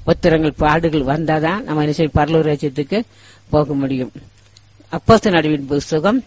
உத்தரங்கள் பாடுகள் வந்தாதான் நம்ம என்ன செய்யும் பரலூர் ராஜ்யத்துக்கு போக முடியும் அப்போஸ்தல நடுவின் புஸ்தகம்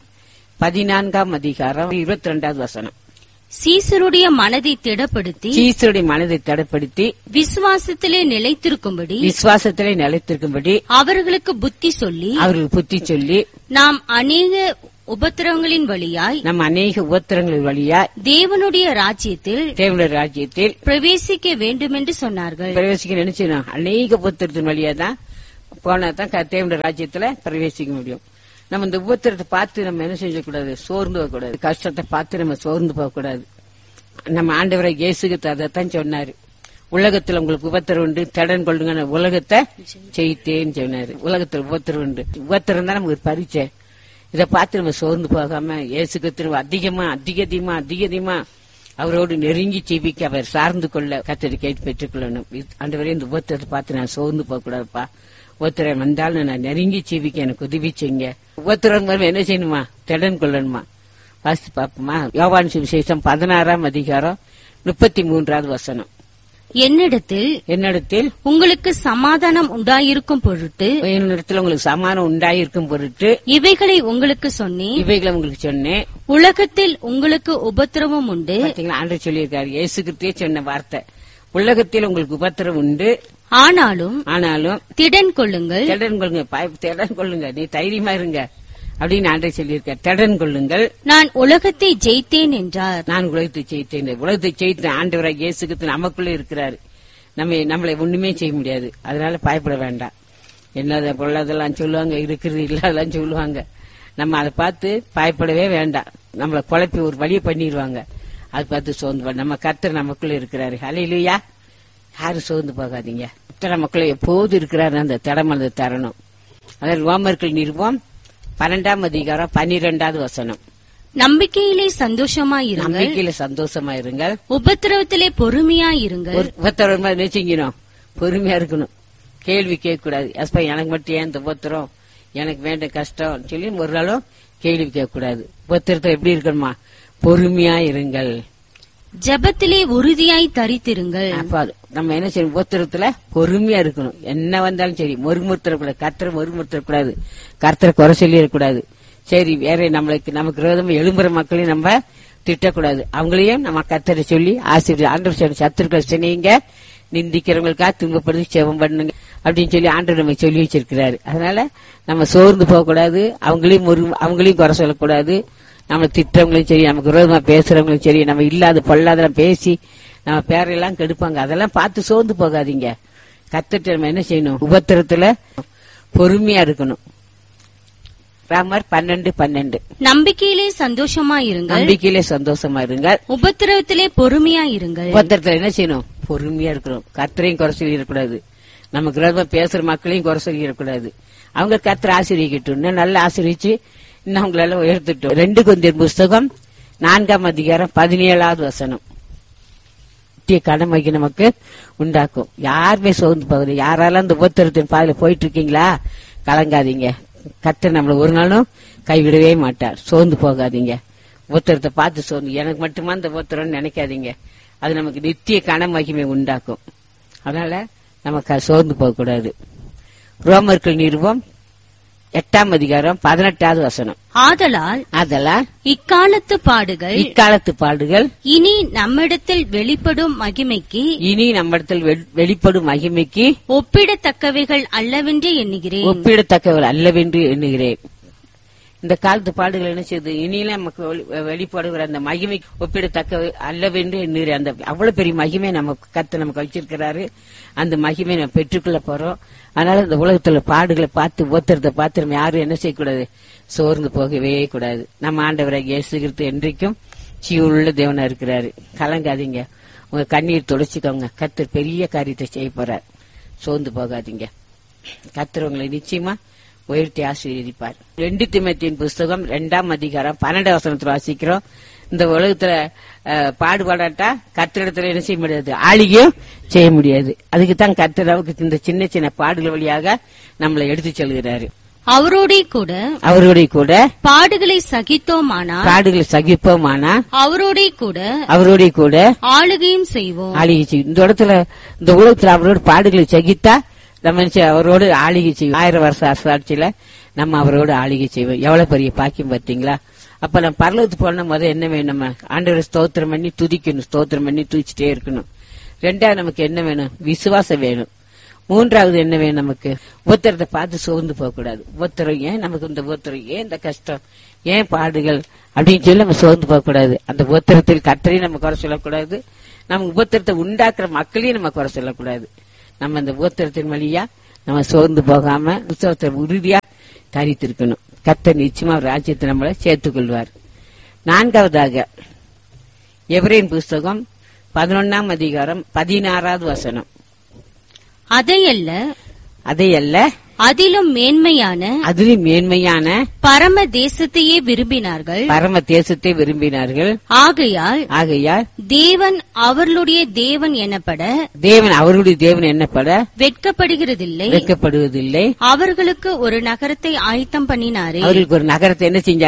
பதினான்காம் அதிகாரம் இருபத்தி ரெண்டாவது வசனம் சீசருடைய மனதை திடப்படுத்தி சீசருடைய மனதை தடைப்படுத்தி விசுவாசத்திலே நிலைத்திருக்கும்படி விசுவாசத்திலே நிலைத்திருக்கும்படி அவர்களுக்கு புத்தி சொல்லி அவர்களுக்கு புத்தி சொல்லி நாம் அநேக உபத்திரவங்களின் வழியாய் நம்ம அநேக உபத்திரங்கள் வழியா தேவனுடைய ராஜ்யத்தில் தேவனுடைய ராஜ்யத்தில் பிரவேசிக்க வேண்டுமென்று சொன்னார்கள் பிரவேசிக்க நினைச்சோம் அநேக உபத்திரத்தின் வழியா தான் போனா தான் க- தேவனுடைய ராஜ்யத்துல பிரவேசிக்க முடியும் நம்ம இந்த உபத்திரத்தை பார்த்து நம்ம என்ன செஞ்சக்கூடாது சோர்ந்து போகக்கூடாது கஷ்டத்தை பார்த்து நம்ம சோர்ந்து போகக்கூடாது நம்ம ஆண்டவரை இயேசுக்கு அதைத்தான் சொன்னாரு உலகத்துல உங்களுக்கு உபத்திரம் உண்டு தடன் கொள்ளுங்க உலகத்தை செய்தேன்னு சொன்னாரு உலகத்துல உபத்திரம் உண்டு உபத்திரம் தான் நமக்கு ஒரு பரீட்சை இதை பார்த்து நம்ம சோர்ந்து போகாம இயேசுக்கு திரும்ப அதிகமா அதிக அதிகமா அதிக அதிகமா அவரோடு நெருங்கி ஜீவிக்க அவர் சார்ந்து கொள்ள கத்தரி கேட்டு பெற்றுக்கொள்ளணும் ஆண்டவரே இந்த உபத்திரத்தை பார்த்து நான் சோர்ந்து போக கூடாதுப்பா உபத்திரம் வந்தாலும் நான் நெருங்கி ஜீவிக்க எனக்கு உதவி செய்யுங்க உபத்திரம் வரும் என்ன செய்யணுமா திடன் கொள்ளணுமா வாசித்து பார்ப்போமா யோவான் சுவிசேஷம் பதினாறாம் அதிகாரம் முப்பத்தி மூன்றாவது வசனம் என்னிடத்தில் என்னிடத்தில் உங்களுக்கு சமாதானம் உண்டாயிருக்கும் பொருட்டு என்னிடத்தில் உங்களுக்கு சமானம் உண்டாயிருக்கும் பொருட்டு இவைகளை உங்களுக்கு சொன்னேன் இவைகளை உங்களுக்கு சொன்னேன் உலகத்தில் உங்களுக்கு உபத்திரவம் உண்டு பாத்தீங்களா ஆண்டு சொல்லியிருக்காரு இயேசு கிறிஸ்துவே சொன்ன வார்த்தை உலகத்தில் உங்களுக்கு உபத்திரம் உண்டு ஆனாலும் ஆனாலும் திடன் கொள்ளுங்கள் திடன் கொள்ளுங்க பாய் திடன் கொள்ளுங்க நீ தைரியமா இருங்க அப்படின்னு ஆண்டை சொல்லியிருக்கார் திடன் கொள்ளுங்கள் நான் உலகத்தை ஜெயித்தேன் என்றார் நான் உலகத்தை ஜெயித்தேன் உலகத்தை ஜெயித்த ஆண்டவராக இயேசு கிறிஸ்து நமக்குள்ள இருக்கிறாரு நம்ம நம்மளை ஒண்ணுமே செய்ய முடியாது அதனால பயப்பட வேண்டாம் என்னத பொருளாதெல்லாம் சொல்லுவாங்க இருக்கிறது இல்லாதெல்லாம் சொல்லுவாங்க நம்ம அதை பார்த்து பயப்படவே வேண்டாம் நம்மளை குழப்பி ஒரு வழியை பண்ணிடுவாங்க அதை பார்த்து சோர்ந்து போ- நம்ம கர்த்தர் நமக்குள்ள இருக்கிறாரு ஹலையிலுயா யாரும் சோர்ந்து போகாதீங்க இத்தனை மக்கள் எப்போது இருக்கிறாரு அந்த தடமனது தரணும் அதாவது ரோமர்கள் நிறுவம் பன்னெண்டாம் அதிகாரம் பன்னிரெண்டாவது வசனம் நம்பிக்கையிலே சந்தோஷமாயிருங்கள் நம்பிக்கையில சந்தோஷமா இருங்கள் உபத்திரவத்திலே பொறுமையாயிருங்கள் ஒரு உபத்திரம் மாதிரி நினைச்சிக்கணும் பொறுமையா இருக்கணும் கேள்வி கேட்க கூடாது எஸ்பா எனக்கு மட்டும் ஏன் இந்த உபத்திரம் எனக்கு வேண்ட கஷ்டம் சொல்லி ஒரு நாளும் கேள்வி கேட்க கூடாது உபத்திரத்தை எப்படி இருக்கணுமா பொறுமையா இருங்கள் ஜெபத்திலே உறுதியாய் தரித்திருங்கள் அப்ப அது நம்ம என்ன செய்யணும் உபத்திரத்துல பொறுமையா இருக்கணும் என்ன வந்தாலும் சரி மொறுமுறுத்தரக்கூடாது கர்த்தரை மொறுமுறுத்தரக்கூடாது கர்த்தரை குறை சொல்லிடக்கூடாது சரி வேற நம்மளுக்கு நமக்கு விரோதமா எழும்புற மக்களையும் நம்ம திட்டக்கூடாது அவங்களையும் நம்ம கர்த்தரை சொல்லி ஆசிரியர் ஆண்டவர் சொன்ன சத்துருக்களை சொன்னீங்க நிந்திக்கிறவங்களுக்காக துன்பப்படுத்தி செவம் பண்ணுங்க அப்படின்னு சொல்லி ஆண்டவர் நம்ம சொல்லி வச்சிருக்கிறாரு அதனால நம்ம சோர்ந்து போக கூடாது அவங்களையும் ஒரு அவங்களையும் குறை சொல்லக்கூடாது நம்ம திட்டவங்களையும் சரி நமக்கு விரோதமா பேசுறவங்களும் சரி நம்ம இல்லாத பொல்லாதெல்லாம் பேசி நம்ம பேரெல்லாம் கெடுப்பாங்க அதெல்லாம் பார்த்து சோர்ந்து போகாதீங்க கத்துட்டு நம்ம என்ன செய்யணும் உபத்திரத்துல பொறுமையா இருக்கணும் ராமர் பன்னெண்டு பன்னெண்டு நம்பிக்கையிலே சந்தோஷமாயிருங்கள் நம்பிக்கையிலே சந்தோஷமா இருங்க உபத்திரவத்திலே பொறுமையாயிருங்கள் உபத்திரத்துல என்ன செய்யணும் பொறுமையா இருக்கணும் கர்த்தரையும் குறை சொல்லிடக்கூடாது நமக்கு விரோதமா பேசுற மக்களையும் குறை சொல்லிடக்கூடாது அவங்க கர்த்தர் ஆசிரியக்கட்டும் இன்னும் நல்லா ஆசிரிச்சு இன்னும் அவங்களால உயர்த்திட்டோம் ரெண்டு கொஞ்சம் புஸ்தகம் நான்காம் அதிகாரம் பதினேழாவது வசனம் நித்திய கடமைக்கு நமக்கு உண்டாக்கும் யாருமே சோர்ந்து போகுது யாராலும் அந்த உபத்திரத்தின் பாதையில போயிட்டு இருக்கீங்களா கலங்காதீங்க கர்த்தர் நம்மள ஒரு நாளும் கைவிடவே மாட்டார் சோர்ந்து போகாதீங்க உபத்திரத்தை பார்த்து சோர்ந்து எனக்கு மட்டுமா இந்த உபத்திரம்னு நினைக்காதீங்க அது நமக்கு நித்திய கன மகிமை உண்டாக்கும் அதனால நமக்கு அது சோர்ந்து போகக்கூடாது ரோமர்கள் நிறுவம் எட்டாம் அதிகாரம் பதினெட்டாவது வசனம் ஆதலால் அதெல்லாம் இக்காலத்து பாடுகள் இக்காலத்து பாடுகள் இனி நம்மிடத்தில் வெளிப்படும் மகிமைக்கு இனி நம்மிடத்தில் வெ- வெளிப்படும் மகிமைக்கு ஒப்பிடத்தக்கவைகள் அல்லவென்று எண்ணுகிறேன் ஒப்பிடத்தக்கவர் அல்லவென்று எண்ணுகிறேன் இந்த காலத்து பாடுகள் என்ன செய்யுது இனியில நமக்கு வெளி- வெளிப்படுகிற அந்த மகிமை ஒப்பிடத்தக்க அல்லவென்று எண்ணுகிறேன் அந்த அவ்வளவு பெரிய மகிமை நமக்கு கத்து நமக்கு வச்சிருக்கிறாரு அந்த மகிமை நம்ம பெற்றுக்கொள்ள போறோம் அதனால இந்த உலகத்துல பாடுகளை பார்த்து ஒத்துறதை பார்த்து நம்ம யாரும் என்ன செய்யக்கூடாது சோர்ந்து போகவே கூடாது நம்ம ஆண்டவரை இயேசுகிறது என்றைக்கும் சீவுள்ள தேவனா இருக்கிறாரு கலங்காதீங்க உங்க கண்ணீர் துடைச்சிக்கோங்க கத்தர் பெரிய காரியத்தை செய்ய போறார் சோர்ந்து போகாதீங்க கத்தர் உங்களை நிச்சயமா உயர்த்தி ஆசீர்வதிப்பார் ரெண்டு திமத்தின் புஸ்தகம் ரெண்டாம் அதிகாரம் பன்னெண்டு வசனத்துல வாசிக்கிறோம் இந்த உலகத்துல அஹ், பாடுபாடாட்டா கத்திரிடத்துல என்ன செய்ய முடியாது ஆளிகையும் செய்ய முடியாது அதுக்கு தான் கத்தர் நமக்கு இந்த சின்ன சின்ன பாடுகள் வழியாக நம்மளை எடுத்து செல்கிறாரு அவரோடே கூட அவரோட கூட பாடுகளை சகித்தோமானால் காடுகளை சகிப்போமானா அவரோடே கூட அவரோட கூட ஆளுகையும் செய்வோம் ஆளிகை செய்யும் இந்த இடத்துல இந்த உலகத்துல அவரோட பாடுகளை சகித்தா நம்ம நினைச்சு அவரோடு ஆளிகை செய்வோம் ஆயிரம் வருஷ அரசாட்சியில நம்ம அவரோடு ஆளிகை செய்வோம் எவ்வளவு பெரிய பாக்கியம் பார்த்தீங்களா அப்ப நம்ம பரலோகத்துக்கு போன முதல்ல என்ன வேணும் நம்ம ஆண்டவரை ஸ்தோத்திரம் பண்ணி துதிக்கணும் ஸ்தோத்திரம் பண்ணி துதிச்சிட்டே இருக்கணும் ரெண்டாவது நமக்கு என்ன வேணும் விசுவாசம் வேணும் மூன்றாவது என்ன வேணும் நமக்கு உத்தரத்தை பார்த்து சோர்ந்து போக கூடாது உத்தரம் ஏன் நமக்கு இந்த உத்தரம் ஏன் இந்த கஷ்டம் ஏன் பாடுகள் அப்படின்னு சொல்லி நம்ம சோர்ந்து போக கூடாது அந்த உத்தரத்தில் கத்தரையும் நம்ம குறை சொல்லக்கூடாது நம்ம உபத்திரத்தை உண்டாக்குற மக்களையும் நம்ம குறை சொல்லக்கூடாது நம்ம அந்த உபத்திரத்தின் வழியா நம்ம சோர்ந்து போகாம விசுவாசத்தை உறுதியா தரித்திருக்கணும் கத்தர் நிச்சயமா அவர் ராஜ்யத்தை நம்மளை சேர்த்துக் கொள்வார் நான்காவதாக எவரேன் புஸ்தகம் பதினொன்னாம் அதிகாரம் பதினாறாவது வசனம் அதையல்ல அதையல்ல அதிலும் மேன்மையான அதிலும் மேன்மையான பரம தேசத்தையே விரும்பினார்கள் பரம தேசத்தை விரும்பினார்கள் ஆகையால் ஆகையால் தேவன் அவர்களுடைய தேவன் எனப்பட தேவன் அவர்களுடைய தேவன் என்னப்பட வெட்கப்படுகிறதில்லை வைக்கப்படுவதில்லை அவர்களுக்கு ஒரு நகரத்தை ஆயத்தம் பண்ணினாரே அவர்களுக்கு ஒரு நகரத்தை என்ன செஞ்சார்